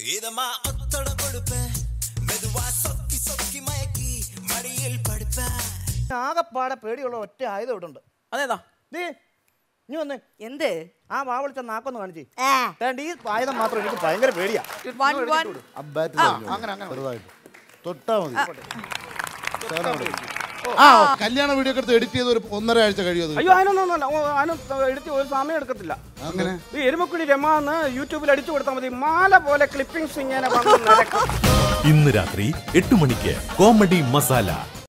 இதமா ஒத்தட கொடுப்பேன் மெதுவா சொக்கி சொக்கி மயக்கி மடியில் படுப்பேன் ആകെപ്പാടെ പേടിയുള്ള ഒറ്റ ആയുധം ഇവിടെ ഉണ്ട് അതേതാ നീ നീ വന്നേ എന്ത് ആ വാ വിളിച്ച നാക്കൊന്ന് കാണിച്ചേ ആ വേണ്ട ഈ ആയുധം മാത്രം എനിക്ക് ഭയങ്കര പേടിയാ വൺ വൺ ആ ബാറ്റ് അങ്ങനെ, അങ്ങനെ. ചെറുതായിട്ട് തൊട്ടാ മതി ശകലം കൂടെ. ആ കല്യാണ വീഡിയോ ഒക്കെ എടുത്ത് എഡിറ്റ് ചെയ്ത് ഒരു ഒന്നര ആഴ്ച കഴിയും അത് അയ്യോ അതിനൊന്നുമല്ല ഓ, അതിന് എടുത്ത് ഒരു സമയം എടുക്കത്തില്ല അങ്ങനെ ഈ എരുമക്കുഴി രമ എന്ന് യൂട്യൂബിൽ അടിച്ചു കൊടുത്താൽ മതി മാല പോലെ ക്ലിപ്പിംഗ്സ് ഇങ്ങനെ വന്ന് നിരക്കും ഇന്ന് രാത്രി എട്ട് മണിക്ക് കോമഡി മസാല